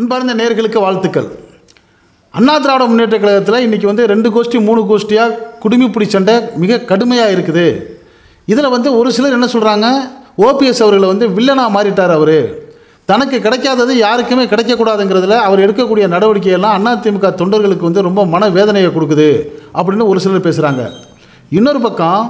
அன்பார்ந்த நேர்களுக்கு வாழ்த்துக்கள் அண்ணா திராவிட முன்னேற்ற கழகத்தில் இன்றைக்கி வந்து ரெண்டு கோஷ்டி மூணு கோஷ்டியாக குடுமிப்பிடி சண்டை மிக கடுமையாக இருக்குது இதில் வந்து ஒரு சிலர் என்ன சொல்கிறாங்க ஓபிஎஸ் அவர்களை வந்து வில்லனாக மாறிட்டார் அவர் தனக்கு கிடைக்காதது யாருக்குமே கிடைக்கக்கூடாதுங்கிறதுல அவர் எடுக்கக்கூடிய நடவடிக்கையெல்லாம் அதிமுக தொண்டர்களுக்கு வந்து ரொம்ப மன வேதனையை கொடுக்குது அப்படின்னு ஒரு சிலர் பேசுகிறாங்க இன்னொரு பக்கம்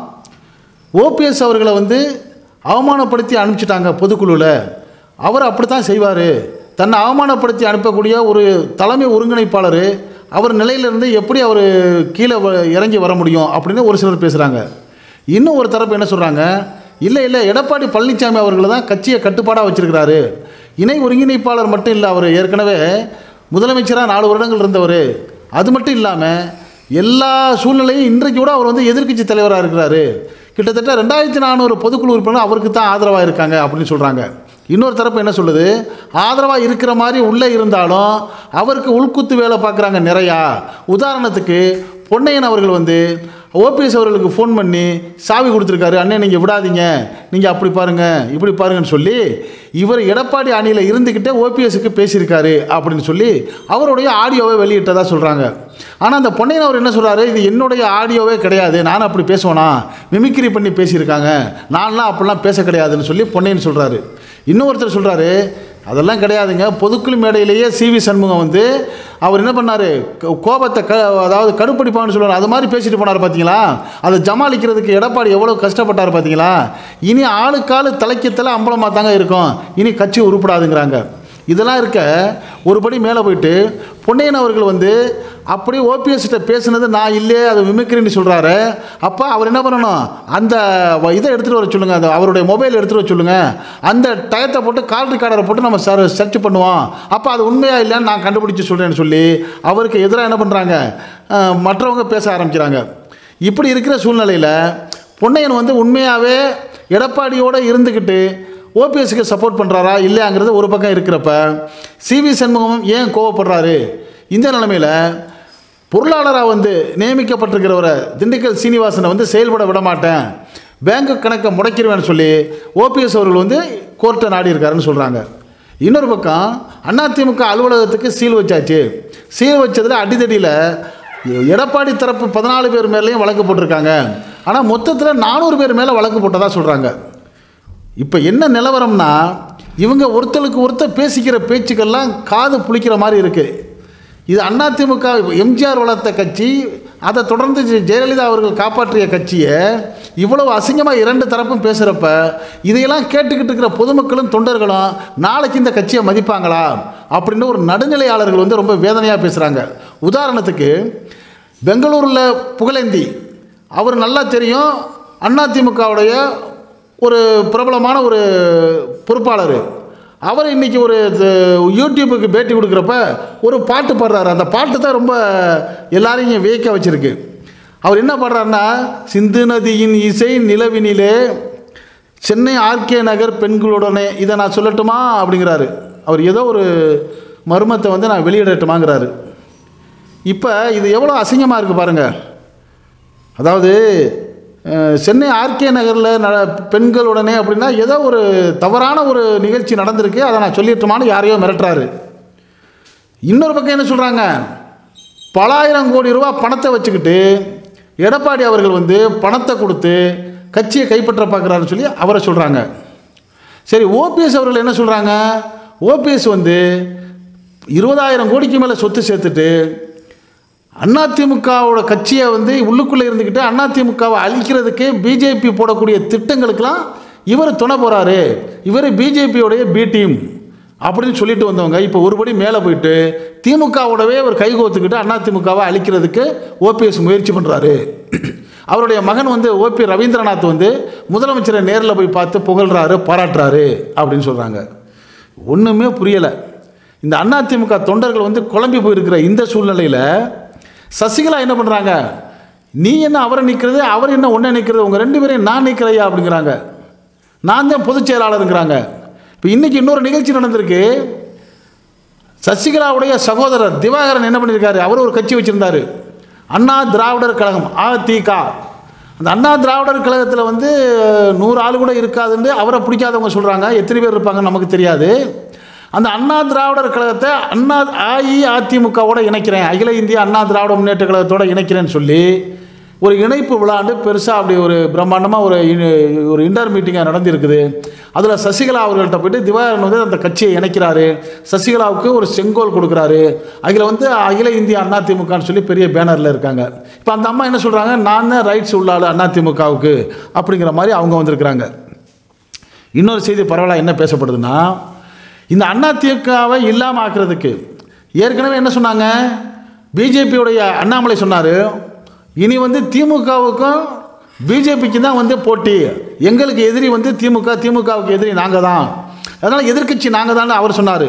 ஓபிஎஸ் அவர்களை வந்து அவமானப்படுத்தி அனுப்பிச்சிட்டாங்க பொதுக்குழுவில் அவர் அப்படி தான் செய்வார் தன்னை அவமானப்படுத்தி அனுப்பக்கூடிய ஒரு தலைமை ஒருங்கிணைப்பாளர் அவர் நிலையிலிருந்து எப்படி அவர் கீழே வ- இறங்கி வர முடியும் அப்படின்னு ஒரு சிலர் பேசுகிறாங்க இன்னும் ஒரு தரப்பு என்ன சொல்கிறாங்க இல்லை இல்லை எடப்பாடி பழனிசாமி அவர்களை தான் கட்சியை கட்டுப்பாடாக வச்சிருக்கிறாரு இணை ஒருங்கிணைப்பாளர் மட்டும் இல்லை அவர் ஏற்கனவே முதலமைச்சராக நாலு வருடங்கள் இருந்தவர் அது மட்டும் இல்லாமல் எல்லா சூழ்நிலையும் இன்றைக்கு கூட அவர் வந்து எதிர்க்கட்சி தலைவராக இருக்கிறாரு கிட்டத்தட்ட ரெண்டாயிரத்தி நானூறு பொதுக்குழு உறுப்பினர் அவருக்கு தான் ஆதரவாக இருக்காங்க அப்படின்னு சொல்கிறாங்க இன்னொரு தரப்பு என்ன சொல்லுது ஆதரவாக இருக்கிற மாதிரி உள்ளே இருந்தாலும் அவருக்கு உள்குத்து வேலை பார்க்குறாங்க நிறையா உதாரணத்துக்கு பொன்னையன் அவர்கள் வந்து ஓபிஎஸ் அவர்களுக்கு ஃபோன் பண்ணி சாவி கொடுத்துருக்காரு அண்ணன் நீங்கள் விடாதீங்க நீங்கள் அப்படி பாருங்கள் இப்படி பாருங்கன்னு சொல்லி இவர் எடப்பாடி அணியில் இருந்துக்கிட்டே ஓபிஎஸ்க்கு பேசியிருக்காரு அப்படின்னு சொல்லி அவருடைய ஆடியோவை வெளியிட்டதா சொல்கிறாங்க ஆனால் அந்த பொன்னையன் அவர் என்ன சொல்கிறாரு இது என்னுடைய ஆடியோவே கிடையாது நான் அப்படி பேசுவேனா மிமிக்ரி பண்ணி பேசியிருக்காங்க நான்லாம் அப்படிலாம் பேச கிடையாதுன்னு சொல்லி பொன்னையன் சொல்கிறாரு இன்னொருத்தர் சொல்கிறாரு அதெல்லாம் கிடையாதுங்க பொதுக்குழு மேடையிலேயே சிவி சண்முகம் வந்து அவர் என்ன பண்ணார் கோபத்தை க அதாவது கடுப்படிப்பான்னு சொல்லுவார் அது மாதிரி பேசிட்டு போனார் பார்த்தீங்களா அதை ஜமாளிக்கிறதுக்கு எடப்பாடி எவ்வளோ கஷ்டப்பட்டார் பார்த்தீங்களா இனி ஆளுக்காளு தலைக்கத்தில் அம்பலமாக தாங்க இருக்கும் இனி கட்சி உருப்படாதுங்கிறாங்க இதெல்லாம் இருக்க ஒருபடி மேலே போயிட்டு பொன்னையன் அவர்கள் வந்து அப்படியே ஓபிஎஸ்கிட்ட பேசுனது நான் இல்லையே அது மிமிக்ரின்னு சொல்கிறாரு அப்போ அவர் என்ன பண்ணணும் அந்த வ- இதை எடுத்துகிட்டு வர சொல்லுங்கள் அந்த அவருடைய மொபைல் எடுத்துகிட்டு வர சொல்லுங்கள் அந்த டயத்தை போட்டு கால் ரெக்கார்டரை போட்டு நம்ம சர் சர்ச் பண்ணுவோம் அப்போ அது உண்மையா இல்லைன்னு நான் கண்டுபிடிச்சு சொல்கிறேன்னு சொல்லி அவருக்கு எதிராக என்ன பண்ணுறாங்க மற்றவங்க பேச ஆரம்பிக்கிறாங்க இப்படி இருக்கிற சூழ்நிலையில் பொன்னையன் வந்து உண்மையாகவே எடப்பாடியோடு இருந்துக்கிட்டு ஓபிஎஸ்க்கு சப்போர்ட் பண்ணுறாரா இல்லையாங்கிறது ஒரு பக்கம் இருக்கிறப்ப சிவி சண்முகம் ஏன் கோவப்படுறாரு இந்த நிலைமையில் பொருளாளராக வந்து நியமிக்கப்பட்டிருக்கிறவரை திண்டுக்கல் சீனிவாசனை வந்து செயல்பட விட மாட்டேன் பேங்க் கணக்கை முடக்கிடுவேன்னு சொல்லி ஓபிஎஸ் அவர்கள் வந்து கோர்ட்டை நாடி இருக்காருன்னு சொல்கிறாங்க இன்னொரு பக்கம் அதிமுக அலுவலகத்துக்கு சீல் வச்சாச்சு சீல் வச்சதில் அடிதடியில் எடப்பாடி தரப்பு பதினாலு பேர் மேலேயும் வழக்கு போட்டிருக்காங்க ஆனால் மொத்தத்தில் நானூறு பேர் மேலே வழக்கு போட்டதா சொல்கிறாங்க இப்போ என்ன நிலவரம்னா இவங்க ஒருத்தருக்கு ஒருத்தர் பேசிக்கிற பேச்சுக்கெல்லாம் காது புளிக்கிற மாதிரி இருக்குது இது அதிமுக எம்ஜிஆர் வளர்த்த கட்சி அதை தொடர்ந்து ஜெ- ஜெயலலிதா அவர்கள் காப்பாற்றிய கட்சியை இவ்வளவு அசிங்கமாக இரண்டு தரப்பும் பேசுகிறப்ப இதையெல்லாம் கேட்டுக்கிட்டு இருக்கிற பொதுமக்களும் தொண்டர்களும் நாளைக்கு இந்த கட்சியை மதிப்பாங்களா அப்படின்னு ஒரு நடுநிலையாளர்கள் வந்து ரொம்ப வேதனையாக பேசுகிறாங்க உதாரணத்துக்கு பெங்களூரில் புகழேந்தி அவர் நல்லா தெரியும் அதிமுகவுடைய ஒரு பிரபலமான ஒரு பொறுப்பாளர் அவர் இன்றைக்கி ஒரு இது யூடியூபுக்கு பேட்டி கொடுக்குறப்ப ஒரு பாட்டு பாடுறாரு அந்த பாட்டு தான் ரொம்ப எல்லாரையும் வியக்க வச்சிருக்கு அவர் என்ன பாடுறாருன்னா சிந்து நதியின் இசை நிலவினிலே சென்னை ஆர்கே நகர் பெண்களுடனே இதை நான் சொல்லட்டுமா அப்படிங்கிறாரு அவர் ஏதோ ஒரு மர்மத்தை வந்து நான் வெளியிடட்டுமாங்கிறாரு இப்போ இது எவ்வளோ அசிங்கமாக இருக்குது பாருங்கள் அதாவது அஹ், சென்னை ஆர்கே நகரில் ந பெண்களுடனே அப்படின்னா ஏதோ ஒரு தவறான ஒரு நிகழ்ச்சி நடந்திருக்கு அதை நான் சொல்லிட்டுமான்னு யாரையோ மிரட்டுறாரு இன்னொரு பக்கம் என்ன சொல்கிறாங்க பலாயிரம் கோடி ரூபா பணத்தை வச்சுக்கிட்டு எடப்பாடி அவர்கள் வந்து பணத்தை கொடுத்து கட்சியை கைப்பற்ற பார்க்குறாருன்னு சொல்லி அவரை சொல்கிறாங்க சரி ஓபிஎஸ் அவர்கள் என்ன சொல்கிறாங்க ஓபிஎஸ் வந்து இருபதாயிரம் கோடிக்கு மேலே சொத்து சேர்த்துட்டு அதிமுகவோட கட்சியை வந்து உள்ளுக்குள்ளே இருந்துக்கிட்டு அதிமுகவை அழிக்கிறதுக்கு பிஜேபி போடக்கூடிய திட்டங்களுக்கெல்லாம் இவர் துணை போகிறாரு இவர் பிஜேபியோடைய பி டீம் அப்படின்னு சொல்லிட்டு வந்தவங்க இப்போ ஒருபடி மேலே போயிட்டு திமுகவோடவே அவர் கைகோத்துக்கிட்டு அதிமுகவை அழிக்கிறதுக்கு ஓபிஎஸ் முயற்சி பண்ணுறாரு அவருடைய மகன் வந்து ஓபி ரவீந்திரநாத் வந்து முதலமைச்சரை நேரில் போய் பார்த்து புகழ்றாரு பாராட்டுறாரு அப்படின்னு சொல்கிறாங்க ஒன்றுமே புரியலை இந்த அதிமுக தொண்டர்கள் வந்து குழம்பி போயிருக்கிற இந்த சூழ்நிலையில் சசிகலா என்ன பண்ணுறாங்க நீ என்ன அவரை நிற்கிறது அவர் என்ன ஒன்றை நிற்கிறது உங்கள் ரெண்டு பேரையும் நான் நிற்கிறையா அப்படிங்கிறாங்க நான் தான் பொதுச் செயலாளருங்கிறாங்க இப்போ இன்றைக்கி இன்னொரு நிகழ்ச்சி நடந்திருக்கு சசிகலாவுடைய சகோதரர் திவாகரன் என்ன பண்ணியிருக்காரு அவர் ஒரு கட்சி வச்சுருந்தாரு அண்ணா திராவிடர் கழகம் அதிக அந்த அண்ணா திராவிடர் கழகத்தில் வந்து நூறு ஆள் கூட இருக்காதுன்னு அவரை பிடிக்காதவங்க சொல்கிறாங்க எத்தனை பேர் இருப்பாங்கன்னு நமக்கு தெரியாது அந்த அண்ணா திராவிடர் கழகத்தை அண்ணா அஇஅதிமுகவோட இணைக்கிறேன் அகில இந்திய அண்ணா திராவிட முன்னேற்ற கழகத்தோட இணைக்கிறேன்னு சொல்லி ஒரு இணைப்பு விழாண்டு பெருசாக அப்படி ஒரு பிரம்மாண்டமாக ஒரு இ- ஒரு இன்டர் மீட்டிங்காக நடந்திருக்குது அதில் சசிகலா அவர்கள்ட்ட போயிட்டு திவாகரன் வந்து அந்த கட்சியை இணைக்கிறாரு சசிகலாவுக்கு ஒரு செங்கோல் கொடுக்குறாரு அதில் வந்து அகில இந்திய அண்ணா திமுகன்னு சொல்லி பெரிய பேனரில் இருக்காங்க இப்போ அந்த அம்மா என்ன சொல்கிறாங்க நான் தான் ரைட்ஸ் உள்ள ஆளு அண்ணா திமுகவுக்கு அப்படிங்கிற மாதிரி அவங்க வந்திருக்கிறாங்க இன்னொரு செய்தி பரவலாக என்ன பேசப்படுதுன்னா இந்த அதிமுகவை இல்லாமல் ஆக்குறதுக்கு ஏற்கனவே என்ன சொன்னாங்க பிஜேபியுடைய அண்ணாமலை சொன்னார் இனி வந்து திமுகவுக்கும் பிஜேபிக்கு தான் வந்து போட்டி எங்களுக்கு எதிரி வந்து திமுக திமுகவுக்கு எதிரி நாங்கள் தான் அதனால் எதிர்க்கட்சி நாங்கள் தான் அவர் சொன்னார்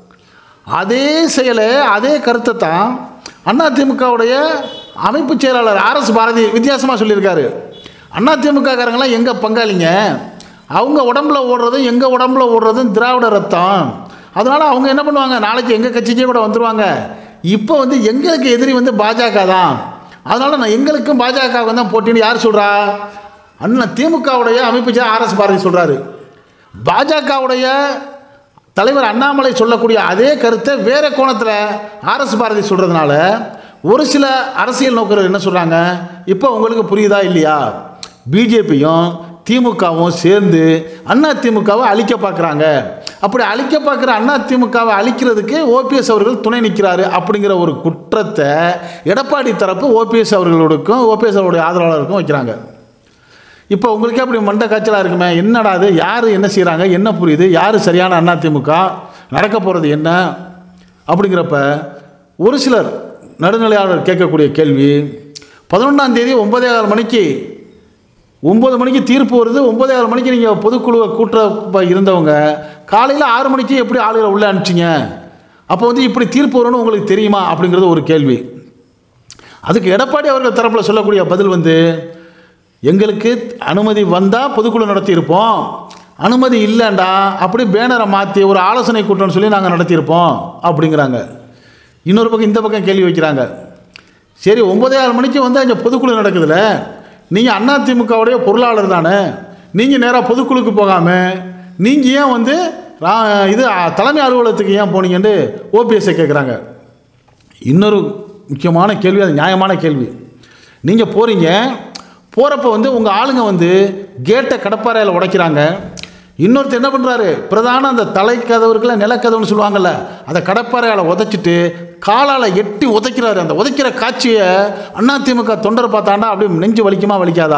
அதே செயலை அதே கருத்தை தான் அதிமுகவுடைய அமைப்பு செயலாளர் ஆர்எஸ் பாரதி வித்தியாசமாக சொல்லியிருக்காரு அதிமுக காரங்களாம் எங்கள் பங்காளிங்க அவங்க உடம்புல ஓடுறதும் எங்கள் உடம்புல ஓடுறதும் திராவிட ரத்தம் அதனால் அவங்க என்ன பண்ணுவாங்க நாளைக்கு எங்கள் கட்சிக்கே கூட வந்துருவாங்க இப்போ வந்து எங்களுக்கு எதிரி வந்து பாஜக தான் அதனால் நான் எங்களுக்கும் பாஜகவுக்கு தான் போட்டின்னு யார் சொல்கிறா அண்ணன் திமுகவுடைய அமைப்பு செயலர் ஆர்எஸ் பாரதி சொல்கிறாரு பாஜகவுடைய தலைவர் அண்ணாமலை சொல்லக்கூடிய அதே கருத்தை வேற கோணத்தில் ஆர்எஸ் பாரதி சொல்கிறதுனால ஒரு சில அரசியல் நோக்கர்கள் என்ன சொல்கிறாங்க இப்போ உங்களுக்கு புரியுதா இல்லையா பிஜேபியும் திமுகவும் சேர்ந்து அண்ணா திமுகவை அழிக்க பார்க்குறாங்க அப்படி அழிக்க பார்க்குற அண்ணா திமுகவை அழிக்கிறதுக்கு ஓபிஎஸ் அவர்கள் துணை நிற்கிறாரு அப்படிங்கிற ஒரு குற்றத்தை எடப்பாடி தரப்பு ஓபிஎஸ் அவர்களுக்கும் ஓபிஎஸ் அவருடைய ஆதரவாளருக்கும் வைக்கிறாங்க இப்போ உங்களுக்கே அப்படி மண்டை காய்ச்சலாக இருக்குமே என்னடா அது யார் என்ன செய்கிறாங்க என்ன புரியுது யார் சரியான அதிமுக நடக்க போகிறது என்ன அப்படிங்கிறப்ப ஒரு சிலர் நடுநிலையாளர் கேட்கக்கூடிய கேள்வி பதினொன்றாம் தேதி ஒன்பதே கால் மணிக்கு ஒம்பது மணிக்கு தீர்ப்பு வருது ஒன்பதே கால் மணிக்கு நீங்கள் பொதுக்குழுவை கூட்ட இருந்தவங்க காலையில் ஆறு மணிக்கு எப்படி ஆளுகளை உள்ளே அனுப்பிச்சிங்க அப்போ வந்து இப்படி தீர்ப்பு வரும்னு உங்களுக்கு தெரியுமா அப்படிங்கிறது ஒரு கேள்வி அதுக்கு எடப்பாடி அவர்கள் தரப்பில் சொல்லக்கூடிய பதில் வந்து எங்களுக்கு அனுமதி வந்தால் பொதுக்குழு நடத்தியிருப்போம் அனுமதி இல்லைண்டா அப்படி பேனரை மாற்றி ஒரு ஆலோசனை கூட்டம்னு சொல்லி நாங்கள் நடத்தியிருப்போம் அப்படிங்கிறாங்க இன்னொரு பக்கம் இந்த பக்கம் கேள்வி வைக்கிறாங்க சரி ஒன்பதே ஆறு மணிக்கு வந்து அங்கே பொதுக்குழு நடக்குதுல்ல நீங்கள் அதிமுகவுடைய பொருளாளர் தானே நீங்கள் நேராக பொதுக்குழுக்கு போகாமல் நீங்கள் ஏன் வந்து ரா- இது அ, தலைமை அலுவலகத்துக்கு ஏன் போனீங்கன்னு ஓபிஎஸ்ஸை கேட்குறாங்க இன்னொரு முக்கியமான கேள்வி அது நியாயமான கேள்வி நீங்கள் போகிறீங்க போகிறப்ப வந்து உங்கள் ஆளுங்க வந்து கேட்டை கடப்பாறையில் உடைக்கிறாங்க இன்னொருத்தர் என்ன பண்ணுறாரு பிரதான அந்த தலைக்கதவுக்குள்ள நிலக்கதவுன்னு சொல்லுவாங்கல்ல அதை கடப்பாறையால் உதைச்சிட்டு காலால் எட்டி உதைக்கிறாரு அந்த உதைக்கிற காட்சியை அதிமுக தொண்டர் பார்த்தாண்டா அப்படியே நெஞ்சு வலிக்குமா வலிக்காதா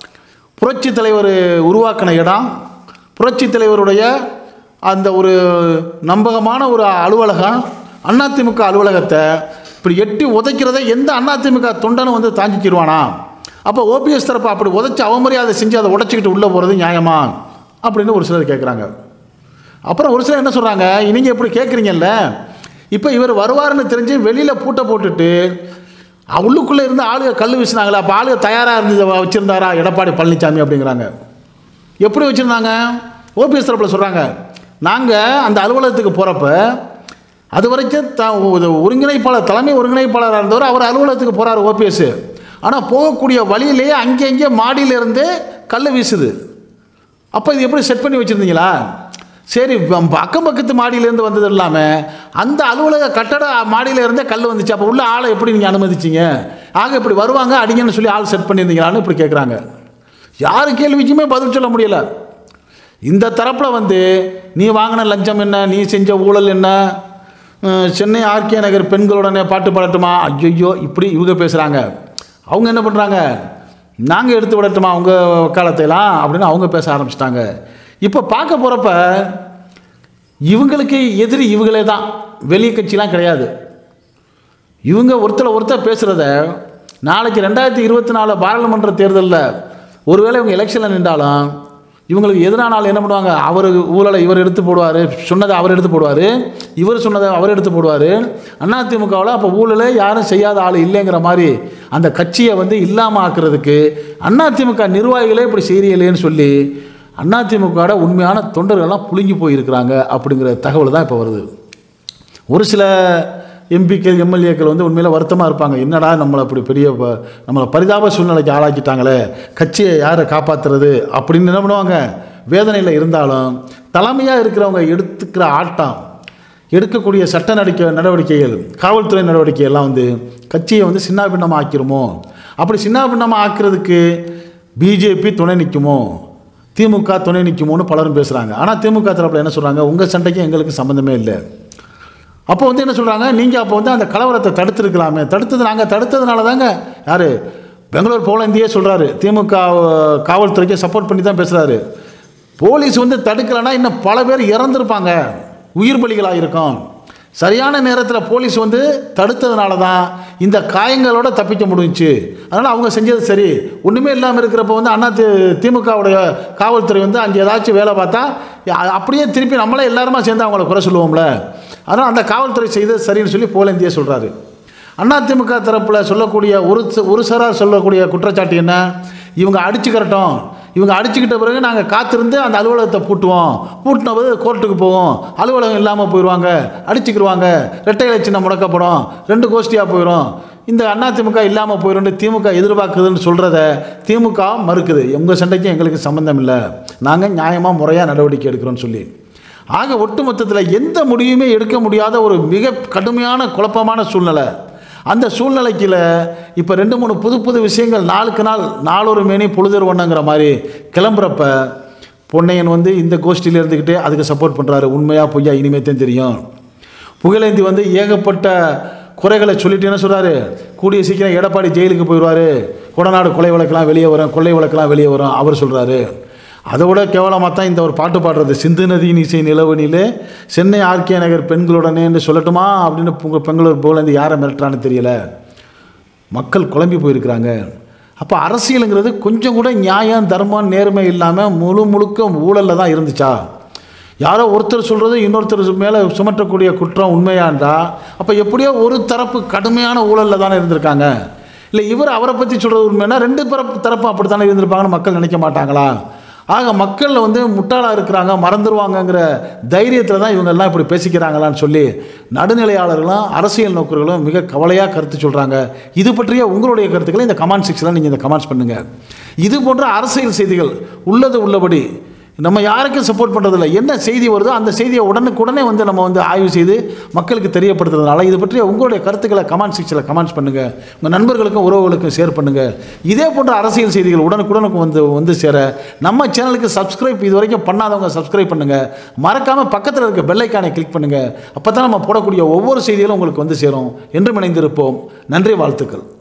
புரட்சி தலைவர் உருவாக்கின இடம் புரட்சி தலைவருடைய அந்த ஒரு நம்பகமான ஒரு அலுவலகம் அதிமுக அலுவலகத்தை இப்படி எட்டி உதைக்கிறதை எந்த அதிமுக தொண்டனும் வந்து தாங்கிக்கிடுவானா அப்போ ஓபிஎஸ் தரப்பு அப்படி உதைச்சி அவமரியாதை செஞ்சு அதை உடைச்சிக்கிட்டு உள்ளே போகிறது நியாயமா அப்படின்னு ஒரு சிலர் கேட்குறாங்க அப்புறம் ஒரு சிலர் என்ன சொல்கிறாங்க நீங்கள் இப்படி கேட்குறீங்கல்ல இப்போ இவர் வருவாருன்னு தெரிஞ்சு வெளியில் பூட்டை போட்டுட்டு அ- உள்ளுக்குள்ளே இருந்து ஆளுக கல் வீசினாங்களே அப்போ ஆளுக தயாராக இருந்து வச்சுருந்தாரா எடப்பாடி பழனிசாமி அப்படிங்கிறாங்க எப்படி வச்சுருந்தாங்க ஓபிஎஸ் தரப்பில் சொல்கிறாங்க நாங்கள் அந்த அலுவலகத்துக்கு போகிறப்ப அது வரைக்கும் த ஒரு ஒருங்கிணைப்பாளர் தலைமை ஒருங்கிணைப்பாளராக இருந்தவர் அவர் அலுவலகத்துக்கு போகிறார் ஓபிஎஸ் ஆனால் போகக்கூடிய வழியிலேயே அங்கே அங்கே மாடியிலேருந்து கல் வீசுது அப்போ இது எப்படி செட் பண்ணி வச்சுருந்தீங்களா சரி வ- அக்கம் பக்கத்து மாடியிலேருந்து வந்தது இல்லாமல் அந்த அலுவலக கட்டட மாடியில இருந்தே கல் வந்துச்சு அப்போ உள்ள ஆளை எப்படி நீங்கள் அனுமதிச்சீங்க ஆக இப்படி வருவாங்க அடிங்கன்னு சொல்லி ஆள் செட் பண்ணியிருந்தீங்களான்னு இப்படி கேட்குறாங்க யார் கேள்விக்குமே பதில் சொல்ல முடியல இந்த தரப்பில் வந்து நீ வாங்கின லஞ்சம் என்ன நீ செஞ்ச ஊழல் என்ன அஹ், சென்னை ஆர்கே நகர் பெண்களுடனே பாட்டு பாடட்டுமா ஐயோ இப்படி இவங்க பேசுகிறாங்க அவங்க என்ன பண்ணுறாங்க நாங்கள் எடுத்து விடட்டுமா உங்கள் வக்காலத்தையெல்லாம் அப்படின்னு அவங்க பேச ஆரம்பிச்சிட்டாங்க இப்போ பார்க்க போகிறப்ப இவங்களுக்கு எதிரி இவங்களே தான் வெளிய கட்சிலாம் கிடையாது இவங்க ஒருத்தர் ஒருத்தர் பேசுகிறத நாளைக்கு ரெண்டாயிரத்தி இருபத்தி நாலு பாராளுமன்ற தேர்தலில் ஒருவேளை இவங்க எலெக்ஷனில் நின்றாலும் இவங்களுக்கு எதிரானாலும் என்ன பண்ணுவாங்க அவர் ஊழலை இவர் எடுத்து போடுவார் சொன்னதை அவர் எடுத்து போடுவார் இவர் சொன்னதை அவர் எடுத்து போடுவார் அதிமுகவில் அப்போ ஊழலே யாரும் செய்யாத ஆள் இல்லைங்கிற மாதிரி அந்த கட்சியை வந்து இல்லாமல் ஆக்குறதுக்கு அதிமுக நிர்வாகிகளே இப்படி செய்கிறீங்களேன்னு சொல்லி அதிமுகவோட உண்மையான தொண்டர்கள்லாம் புழுங்கி போயிருக்கிறாங்க அப்படிங்கிற தகவல் தான் இப்போ வருது ஒரு சில எம்பிக்கள் எம்எல்ஏக்கள் வந்து உண்மையில் வருத்தமாக இருப்பாங்க என்னடா நம்மளை இப்படி பெரிய ப- நம்மளை பரிதாப சூழ்நிலைக்கு ஆளாக்கிட்டாங்களே கட்சியை யாரை காப்பாற்றுறது அப்படின்னு என்ன பண்ணுவாங்க வேதனையில் இருந்தாலும் தலைமையாக இருக்கிறவங்க எடுத்துக்கிற ஆட்டம் எடுக்கக்கூடிய சட்ட நடக்க நடவடிக்கைகள் காவல்துறை நடவடிக்கை எல்லாம் வந்து கட்சியை வந்து சின்னாபின்னமாக ஆக்கிருமோ அப்படி சின்னாபின்னமாக ஆக்கிறதுக்கு பிஜேபி துணை நிற்குமோ திமுக துணை நிற்குமோன்னு பலரும் பேசுகிறாங்க ஆனால் திமுக தரப்பில் என்ன சொல்கிறாங்க உங்கள் சண்டைக்கு எங்களுக்கு சம்மந்தமே இல்லை அப்போ வந்து என்ன சொல்கிறாங்க நீங்கள் அப்போ வந்து அந்த கலவரத்தை தடுத்துருக்கலாமே தடுத்தது நாங்கள் தடுத்ததுனால தாங்க யார் பெங்களூர் போலந்தியே சொல்கிறாரு திமுக காவல்துறைக்கு சப்போர்ட் பண்ணி தான் பேசுகிறாரு போலீஸ் வந்து தடுக்கலைன்னா இன்னும் பல பேர் இறந்துருப்பாங்க உயிர் பலிகளாக இருக்கும் சரியான நேரத்தில் போலீஸ் வந்து தடுத்ததுனால தான் இந்த காயங்களோட தப்பிக்க முடிஞ்சுச்சு அதனால் அவங்க செஞ்சது சரி ஒன்றுமே இல்லாமல் இருக்கிறப்ப வந்து அண்ணா தி திமுகவுடைய காவல்துறை வந்து அங்கே ஏதாச்சும் வேலை பார்த்தா அ- அப்படியே திருப்பி நம்மளே எல்லாருமா சேர்ந்து அவங்கள குறை சொல்லுவோம்ல அதனால் அந்த காவல்துறை செய்தது சரின்னு சொல்லி போலந்தியே சொல்கிறாரு அதிமுக தரப்பில் சொல்லக்கூடிய ஒரு ச- ஒரு சாரார் சொல்லக்கூடிய குற்றச்சாட்டு என்ன இவங்க அடிச்சுக்கிறட்டும் இவங்க அடிச்சுக்கிட்ட பிறகு நாங்கள் காத்திருந்து அந்த அலுவலகத்தை பூட்டுவோம் பூட்டின போது கோர்ட்டுக்கு போவோம் அலுவலகம் இல்லாமல் போயிடுவாங்க அடிச்சுக்கிடுவாங்க ரெட்டை இலை சின்னம் முடக்கப்படும் ரெண்டு கோஷ்டியாக போயிடும் இந்த அதிமுக இல்லாமல் போயிடும் திமுக எதிர்பார்க்குதுன்னு சொல்கிறத திமுக மறுக்குது உங்கள் சண்டைக்கும் எங்களுக்கு சம்மந்தம் இல்லை நாங்கள் நியாயமாக முறையாக நடவடிக்கை எடுக்கிறோம்னு சொல்லி ஆக ஒட்டுமொத்தத்தில் எந்த முடிவுமே எடுக்க முடியாத ஒரு மிக கடுமையான குழப்பமான சூழ்நிலை அந்த சூழ்நிலைக்கில் இப்போ ரெண்டு மூணு புது புது விஷயங்கள் நாளுக்கு நாள் நாளொரு மேனி பொழுதொரு ஒன்றுங்கிற மாதிரி கிளம்புறப்ப பொன்னையன் வந்து இந்த கோஷ்டியில் இருந்துக்கிட்டே அதுக்கு சப்போர்ட் பண்ணுறாரு உண்மையா பொய்யா இனிமே தான் தெரியும் புகழேந்தி வந்து ஏகப்பட்ட குறைகளை சொல்லிட்டு என்ன சொல்கிறாரு கூடிய சீக்கிரம் எடப்பாடி ஜெயிலுக்கு போயிடுவார் கொடநாடு கொலை வழக்கெல்லாம் வெளியே வரும் கொள்ளை வழக்கெல்லாம் வெளியே வரும் அவர் சொல்கிறாரு அதை விட கேவலமாக தான் இந்த ஒரு பாட்டு பாடுறது சிந்து நதியின் இசை நிலவனிலே சென்னை ஆர்கே நகர் பெண்களுடனேன்னு சொல்லட்டுமா அப்படின்னு உங்கள் பெங்களூர் போலேருந்து யாரை மிரட்டுறான்னு தெரியல மக்கள் குழம்பி போயிருக்கிறாங்க அப்போ அரசியலுங்கிறது கொஞ்சம் கூட நியாயம் தர்மம் நேர்மை இல்லாமல் முழு முழுக்க ஊழலில் தான் இருந்துச்சா யாரோ ஒருத்தர் சொல்கிறது இன்னொருத்தர் மேலே சுமற்றக்கூடிய குற்றம் உண்மையாண்டா அப்போ எப்படியோ ஒரு தரப்பு கடுமையான ஊழலில் தானே இருந்திருக்காங்க இல்லை இவர் அவரை பற்றி சொல்கிறது உண்மைன்னா ரெண்டு தரப்பு தரப்பும் அப்படி தானே இருந்திருப்பாங்கன்னு மக்கள் நினைக்க மாட்டாங்களா ஆக மக்கள் வந்து முட்டாளாக இருக்கிறாங்க மறந்துடுவாங்கங்கிற தைரியத்தில் தான் இவங்க எல்லாம் இப்படி பேசிக்கிறாங்களான்னு சொல்லி நடுநிலையாளர்களும் அரசியல் நோக்கர்களும் மிக கவலையாக கருத்து சொல்கிறாங்க இது பற்றிய உங்களுடைய கருத்துக்களை இந்த கமெண்ட் செக்ஷனில் நீங்கள் இந்த கமெண்ட்ஸ் பண்ணுங்கள் இது போன்ற அரசியல் செய்திகள் உள்ளது உள்ளபடி நம்ம யாருக்கும் சப்போர்ட் பண்ணுறதில்ல என்ன செய்தி வருதோ அந்த செய்தியை உடனுக்குடனே வந்து நம்ம வந்து ஆய்வு செய்து மக்களுக்கு தெரியப்படுத்துறதுனால இது பற்றிய உங்களுடைய கருத்துக்களை கமெண்ட் செக்ஷனில் கமெண்ட்ஸ் பண்ணுங்கள் உங்கள் நண்பர்களுக்கும் உறவுகளுக்கும் ஷேர் பண்ணுங்கள் இதே போன்ற அரசியல் செய்திகள் உடனுக்குடனுக்கு வந்து வந்து சேர நம்ம சேனலுக்கு சப்ஸ்கிரைப் இது வரைக்கும் பண்ணாதவங்க சப்ஸ்கிரைப் பண்ணுங்கள் மறக்காமல் பக்கத்தில் இருக்க பெல்லைக்கானை கிளிக் பண்ணுங்கள் அப்போ தான் நம்ம போடக்கூடிய ஒவ்வொரு செய்திகளும் உங்களுக்கு வந்து சேரும் என்றும் இணைந்திருப்போம் நன்றி வாழ்த்துக்கள்